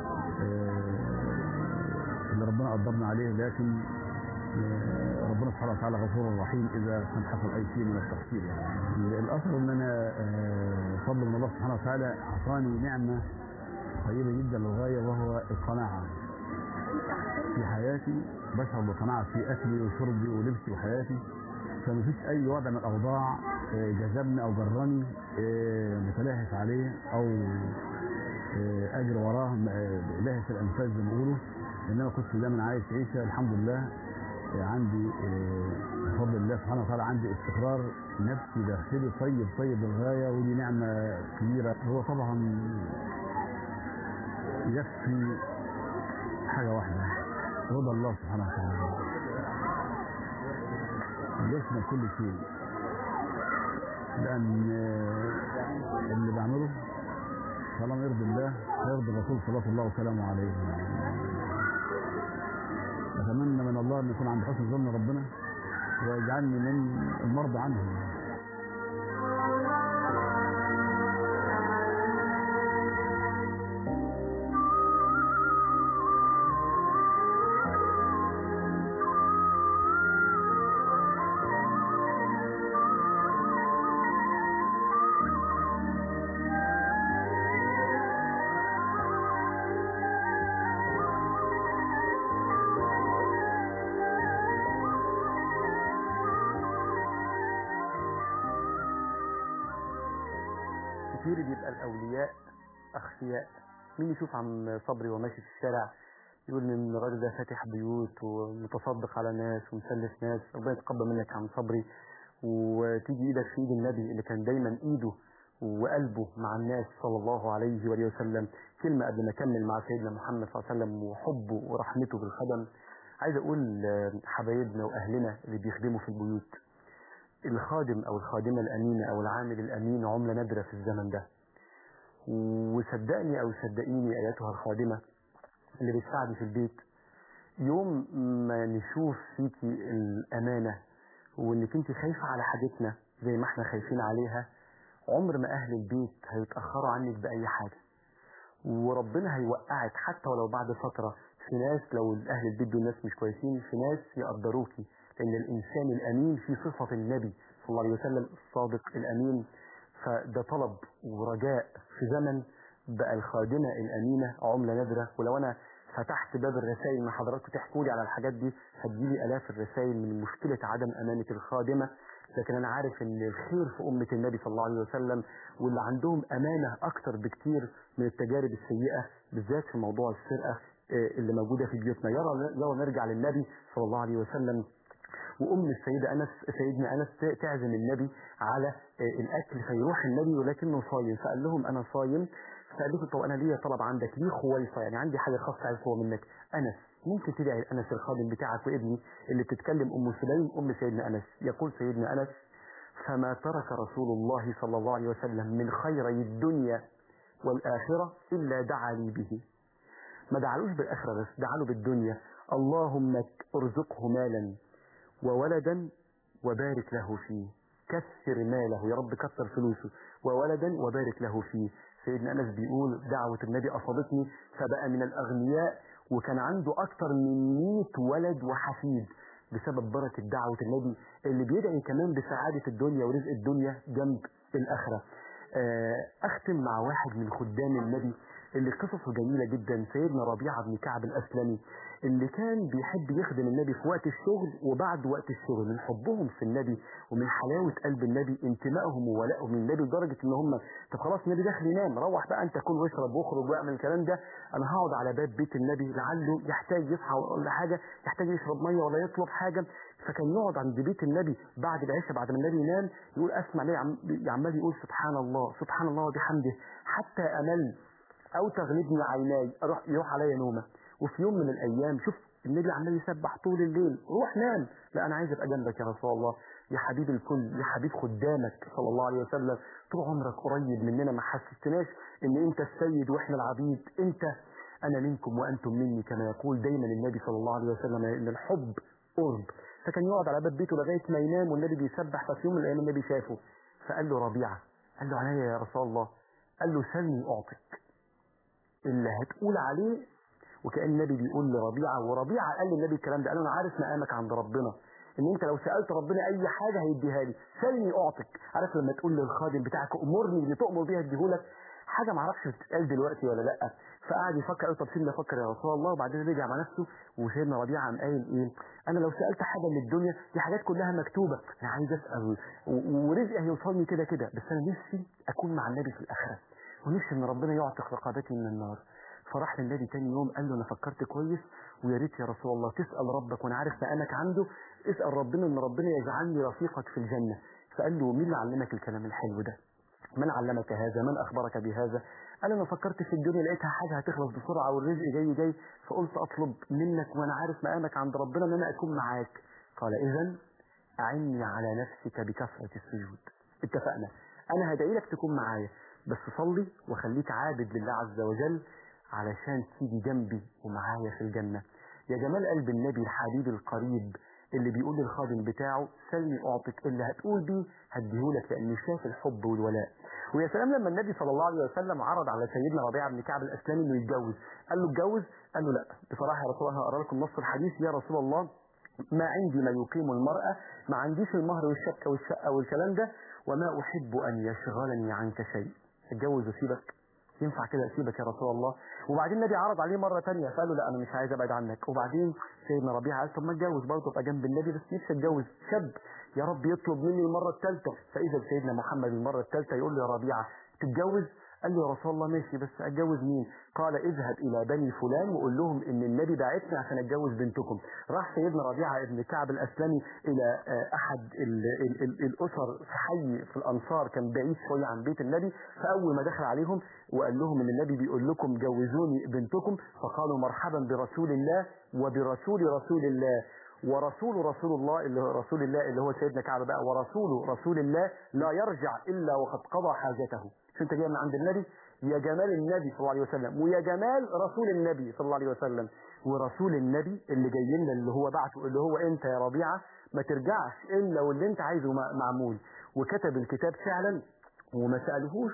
آه، اللي ربنا قدرنا عليه لكن آه، ربنا سبحانه وتعالى غفور رحيم إذا كان حصل أي شيء من التقصير يعني الأثر إن أنا آه، فضل من الله سبحانه وتعالى أعطاني نعمة طيبة جدا للغاية وهو القناعة في حياتي بشعر بقناعة في أكلي وشربي ولبسي وحياتي فما فيش أي وضع من الأوضاع آه، جذبني أو جرني آه، متلهف عليه أو آه، أجري وراه آه، لهف الأنفاس زي ما بيقولوا إنما كنت دايما عايش عيشة الحمد لله آه، عندي آه، بفضل الله سبحانه وتعالى عندي استقرار نفسي داخلي طيب طيب للغاية ودي نعمة كبيرة هو طبعا يكفي حاجة واحدة رضا الله سبحانه وتعالى يشمل كل شيء لأن آه، اللي بعمله طالما يرضي الله فيرضي الرسول صلى الله وسلامه عليه أتمنى من الله أن يكون عند حسن ظن ربنا ويجعلني من المرضى عنه كتير بيبقى الأولياء أخفياء مين يشوف عم صبري وماشي في الشارع يقول ان الراجل ده فاتح بيوت ومتصدق على ناس ومسلف ناس ربنا يتقبل منك يا عم صبري وتيجي ايدك في ايد النبي اللي كان دايما ايده وقلبه مع الناس صلى الله عليه وآله وسلم كلمة قبل ما اكمل مع سيدنا محمد صلى الله عليه وسلم وحبه ورحمته بالخدم عايز اقول آه، حبايبنا واهلنا اللي بيخدموا في البيوت الخادم او الخادمة الامينة او العامل الامين عملة نادرة في الزمن ده وصدقني او صدقيني ايتها الخادمة اللي بتساعدي في البيت يوم ما نشوف فيكي الامانة وانك انت خايفة على حاجتنا زي ما احنا خايفين عليها عمر ما اهل البيت هيتأخروا عنك باي حاجة وربنا هيوقعك حتى ولو بعد فترة في ناس لو اهل البيت دول ناس مش كويسين في ناس يقدروكي لان الانسان الامين في صفة النبي صلى الله عليه وسلم الصادق الامين فده طلب ورجاء في زمن بقى الخادمة الامينة عملة نادرة ولو انا فتحت باب الرسائل مع حضراتكم تحكوا لي على الحاجات دي هتجيلي الاف الرسائل من مشكلة عدم امانة الخادمة لكن انا عارف ان الخير في امة النبي صلى الله عليه وسلم واللي عندهم امانة اكتر بكتير من التجارب السيئة بالذات في موضوع السرقة آه، اللي موجودة في بيوتنا يلا يلا نرجع للنبي صلى الله عليه وسلم وام السيدة انس سيدنا انس ت- تعزم النبي على آه، الاكل فيروح النبي ولكنه صايم فقال لهم انا صايم فقال لهم طب انا ليا طلب عندك ليه خويصه يعني عندي حاجه خاصه عايز هو منك انس ممكن تدعي انس الخادم بتاعك وابني اللي بتتكلم ام سليم ام سيدنا انس يقول سيدنا انس فما ترك رسول الله صلى الله عليه وسلم من خيري الدنيا والاخره الا دعا لي به ما دعالوش بالاخره بس دعاله بالدنيا اللهم ارزقه مالا وولدا وبارك له فيه كثر ماله يا رب كثر فلوسه وولدا وبارك له فيه سيدنا انس بيقول دعوه النبي اصابتني فبقى من الاغنياء وكان عنده اكثر من 100 ولد وحفيد بسبب بركه دعوه النبي اللي بيدعي كمان بسعاده الدنيا ورزق الدنيا جنب الاخره آه، اختم مع واحد من خدام النبي اللي قصصه جميله جدا سيدنا ربيعه بن كعب الاسلمي اللي كان بيحب يخدم النبي في وقت الشغل وبعد وقت الشغل من حبهم في النبي ومن حلاوه قلب النبي انتمائهم وولائهم للنبي لدرجه ان هم طب خلاص النبي داخل ينام روح بقى انت كل واشرب واخرج واعمل الكلام ده انا هقعد على باب بيت النبي لعله يحتاج يصحى ولا حاجه يحتاج يشرب ميه ولا يطلب حاجه فكان يقعد عند بيت النبي بعد العشاء بعد ما النبي ينام يقول اسمع ليه عم- عمال يقول سبحان الله سبحان الله وبحمده حتى امل او تغلبني عيناي اروح يروح عليا نومه وفي يوم من الايام شوف النبي عمال يسبح طول الليل روح نام لا انا عايز ابقى جنبك يا رسول الله يا حبيب الكل يا حبيب خدامك صلى الله عليه وسلم طول عمرك قريب مننا ما حسستناش ان انت السيد واحنا العبيد انت انا منكم وانتم مني كما يقول دايما النبي صلى الله عليه وسلم ان الحب قرب فكان يقعد على باب بيته لغايه ما ينام والنبي بيسبح ففي يوم من الايام النبي شافه فقال له ربيعه قال له عينيا يا رسول الله قال له سلني اعطك اللي هتقول عليه وكان النبي بيقول لربيعه وربيعه قال للنبي الكلام ده قال له انا عارف مقامك عند ربنا ان انت لو سالت ربنا اي حاجه هيديها لي سلني اعطك عارف لما تقول للخادم بتاعك امرني اللي تؤمر بيها اديهولك حاجه ما اعرفش بتتقال دلوقتي ولا لا فقعد يفكر قال طب سيبني افكر يا رسول الله وبعدين رجع مع نفسه وسيدنا ربيعه قام قايل ايه انا لو سالت حاجه من الدنيا دي حاجات كلها مكتوبه انا عايز اسال و- ورزقي هيوصلني كده كده بس انا نفسي اكون مع النبي في الاخره ونفسي ان ربنا يعتق رقبتي من النار فراح للنبي تاني يوم قال له انا فكرت كويس ويا ريت يا رسول الله تسال ربك وانا عارف مقامك عنده اسال ربنا ان ربنا يجعلني رفيقك في الجنه فقال له مين اللي علمك الكلام الحلو ده من علمك هذا من اخبرك بهذا قال انا فكرت في الدنيا لقيتها حاجه هتخلص بسرعه والرزق جاي جاي فقلت اطلب منك وانا عارف مقامك عند ربنا ان انا اكون معاك قال اذا اعني على نفسك بكثره السجود اتفقنا انا هدعي لك تكون معايا بس صلي وخليك عابد لله عز وجل علشان تيجي جنبي ومعايا في الجنه يا جمال قلب النبي الحبيب القريب اللي بيقول للخادم بتاعه سلني اعطك اللي هتقول بيه هديهولك لانه شاف الحب والولاء ويا سلام لما النبي صلى الله عليه وسلم عرض على سيدنا ربيعه بن كعب الاسلمي انه يتجوز قال له اتجوز قال له لا بصراحه يا رسول الله هقرا لكم نص الحديث يا رسول الله ما عندي ما يقيم المرأة ما عنديش المهر والشبكة والشقة والكلام ده وما أحب أن يشغلني عنك شيء اتجوز وسيبك ينفع كده اسيبك يا رسول الله وبعدين النبي عرض عليه مره ثانيه فقال له لا انا مش عايز ابعد عنك وبعدين سيدنا ربيعه قال طب ما اتجوز برضه ابقى جنب النبي بس نفسي اتجوز شاب يا رب يطلب مني المره الثالثه فاذا سيدنا محمد المره الثالثه يقول له يا ربيعه تتجوز قال له يا رسول الله ماشي بس اتجوز مين قال اذهب الى بني فلان وقول لهم ان النبي بعتني عشان اتجوز بنتكم راح سيدنا ربيعه ابن كعب الاسلمي الى آه، احد ال ال ال الاسر في حي في الانصار كان بعيد شويه عن بيت النبي فاول ما دخل عليهم وقال لهم ان النبي بيقول لكم جوزوني بنتكم فقالوا مرحبا برسول الله وبرسول رسول الله ورسول رسول الله اللي هو رسول الله اللي هو سيدنا كعب بقى ورسول رسول الله لا يرجع الا وقد قضى حاجته شو انت جاي من عند النبي يا جمال النبي صلى الله عليه وسلم ويا جمال رسول النبي صلى الله عليه وسلم ورسول النبي اللي جاي لنا اللي هو بعته اللي هو انت يا ربيعه ما ترجعش الا واللي انت عايزه م- معمول وكتب الكتاب فعلا وما سالهوش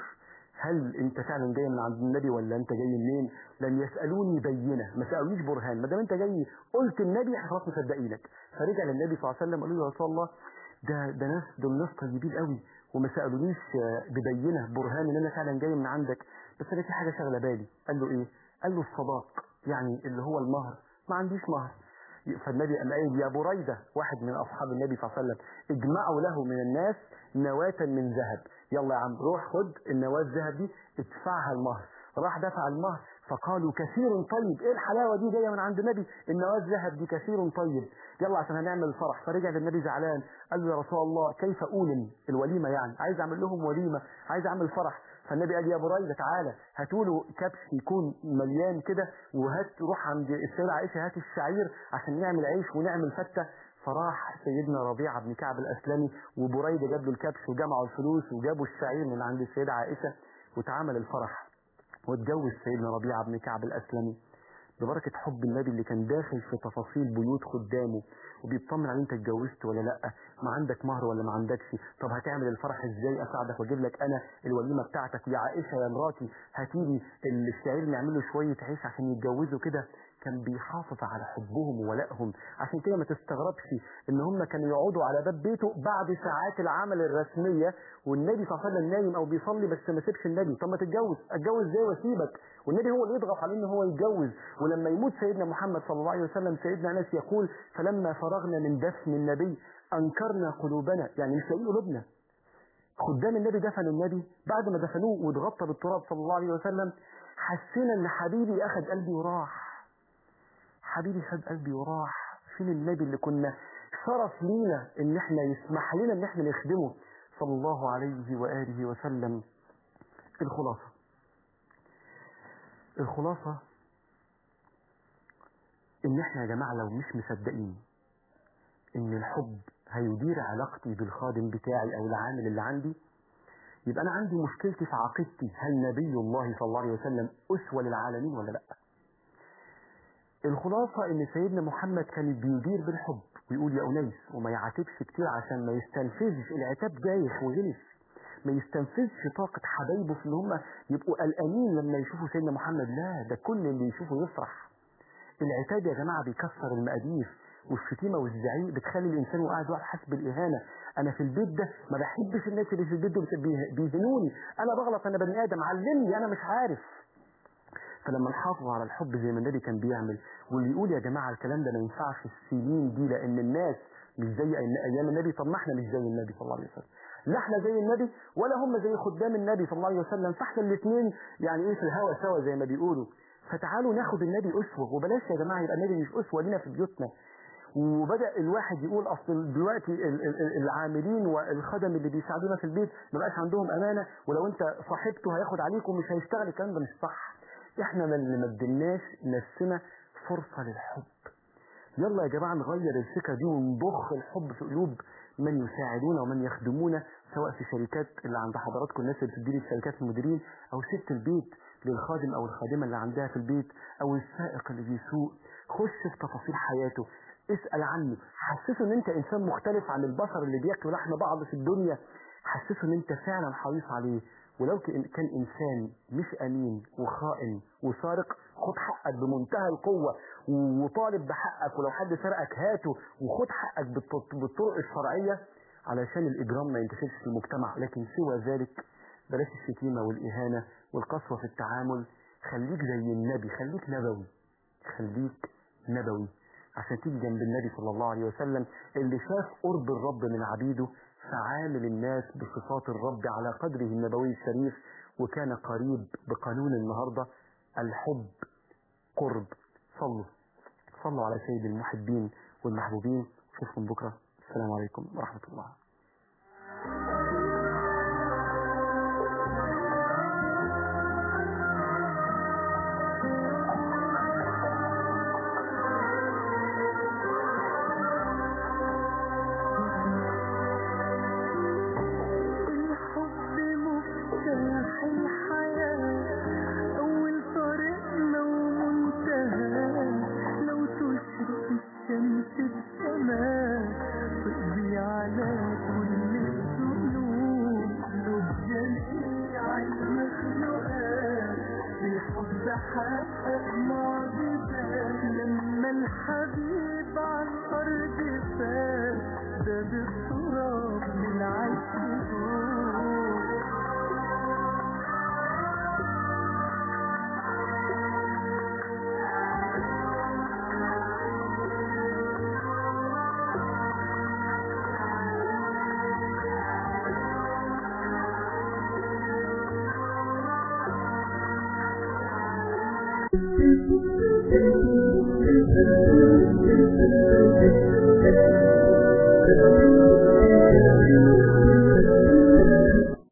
هل انت فعلا جاي من عند النبي ولا انت جاي منين لم يسالوني بينه ما سالونيش برهان ما دام انت جاي قلت النبي احنا خلاص مصدقينك فرجع للنبي صلى الله عليه وسلم قال له يا رسول الله ده ده ناس دول ناس طيبين قوي وما سالونيش آه، ببينه برهان ان انا فعلا جاي من عندك بس انا في حاجه شغله بالي قال له ايه قال له الصداق يعني اللي هو المهر ما عنديش مهر فالنبي قام قايل يا بريدة واحد من أصحاب النبي صلى الله عليه وسلم اجمعوا له من الناس نواة من ذهب يلا يا عم روح خد النواة الذهب دي ادفعها المهر راح دفع المهر فقالوا كثير طيب ايه الحلاوة دي جاية من عند النبي النواة الذهب دي كثير طيب يلا عشان هنعمل الفرح فرجع للنبي زعلان قال له يا رسول الله كيف أولم الوليمة يعني عايز أعمل لهم وليمة عايز أعمل فرح فالنبي قال يا بريدة تعالى هاتوا له كبش يكون مليان كده وهات روح عند السيدة عائشة هات الشعير عشان نعمل عيش ونعمل فتة فراح سيدنا ربيعة بن كعب الأسلمي وبريدة جاب له الكبش وجمعوا الفلوس وجابوا الشعير من عند السيدة عائشة واتعمل الفرح واتجوز سيدنا ربيعة بن كعب الأسلمي ببركة حب النبي اللي كان داخل في تفاصيل بيوت خدامه وبيطمن عليه انت اتجوزت ولا لا ما عندك مهر ولا ما عندكش طب هتعمل الفرح ازاي اساعدك واجيب لك انا الوليمه بتاعتك يا عائشه يا مراتي هاتيلي الشعير نعمل له شويه عيش عشان يتجوزوا كده كان بيحافظ على حبهم وولائهم عشان كده ما تستغربش ان هم كانوا يقعدوا على باب بيته بعد ساعات العمل الرسميه والنبي صلى الله عليه وسلم نايم او بيصلي بس ما سيبش النبي طب ما تتجوز اتجوز ازاي واسيبك والنبي هو اللي يضغط عليه ان هو يتجوز ولما يموت سيدنا محمد صلى الله عليه وسلم سيدنا انس يقول فلما فرغنا من دفن النبي انكرنا قلوبنا يعني مش لاقيين قلوبنا خدام النبي دفنوا النبي بعد ما دفنوه واتغطى بالتراب صلى الله عليه وسلم حسينا ان حبيبي اخذ قلبي وراح حبيبي خد قلبي وراح فين النبي اللي كنا شرف لينا ان احنا يسمح لنا ان احنا نخدمه صلى الله عليه واله وسلم الخلاصه الخلاصه ان احنا يا جماعه لو مش مصدقين ان الحب هيدير علاقتي بالخادم بتاعي او العامل اللي عندي يبقى انا عندي مشكلتي في عقيدتي هل نبي الله صلى الله عليه وسلم اسوه للعالمين ولا لا الخلاصة ان سيدنا محمد كان بيدير بالحب ويقول يا أنيس وما يعاتبش كتير عشان ما يستنفذش العتاب بايخ وغلس ما يستنفذش طاقة حبايبه في ان هم يبقوا قلقانين لما يشوفوا سيدنا محمد لا ده كل اللي يشوفه يفرح العتاب يا جماعة بيكسر المقاديف والشتيمة والزعيق بتخلي الإنسان وقاعد واقف حاسس بالإهانة أنا في البيت ده ما بحبش الناس اللي في البيت دول بيهنوني أنا بغلط أنا بني آدم علمني أنا مش عارف فلما نحافظ على الحب زي ما النبي كان بيعمل واللي يقول يا جماعه الكلام ده ما ينفعش في السنين دي لان الناس مش زي ايام النبي طب ما احنا مش زي النبي صلى الله عليه وسلم لا احنا زي النبي ولا هم زي خدام النبي صلى الله عليه وسلم فاحنا الاثنين يعني ايه في الهوا سوا زي ما بيقولوا فتعالوا ناخد النبي اسوه وبلاش يا جماعه يبقى النبي مش اسوه لينا في بيوتنا وبدا الواحد يقول اصل دلوقتي العاملين والخدم اللي بيساعدونا في البيت ما بقاش عندهم امانه ولو انت صاحبته هياخد عليكم مش هيشتغل الكلام ده مش صح احنا اللي ما اديناش نفسنا فرصة للحب يلا يا جماعة نغير الفكرة دي ونضخ الحب في قلوب من يساعدونا ومن يخدمونا سواء في شركات اللي عند حضراتكم الناس اللي بتدير الشركات المديرين او ست البيت للخادم او الخادمة اللي عندها في البيت او السائق اللي بيسوق خش في تفاصيل حياته اسأل عنه حسسه ان انت انسان مختلف عن البشر اللي بياكلوا لحم بعض في الدنيا حسسه ان انت فعلا حريص عليه ولو كان إنسان مش أمين وخائن وسارق خد حقك بمنتهى القوة وطالب بحقك ولو حد سرقك هاته وخد حقك بالطرق الشرعية علشان الإجرام ما ينتشرش في المجتمع لكن سوى ذلك بلاش الشتيمة والإهانة والقسوة في التعامل خليك زي النبي خليك نبوي خليك نبوي عشان تيجي جنب النبي صلى الله عليه وسلم اللي شاف قرب الرب من عبيده فعامل الناس بصفات الرب على قدره النبوي الشريف وكان قريب بقانون النهاردة الحب قرب صلوا صلوا على سيد المحبين والمحبوبين اشوفكم بكرة السلام عليكم ورحمة الله الحب مفتاح الحياة أول طريقنا ومنتهى لو تشرق الشمس السماء تقضي على كل الذنوب ذنوب جميع المخلوقات بالحب حقق معجزات لما الحبيب عن الأرض فات ده بالتراب من العشق Thank you.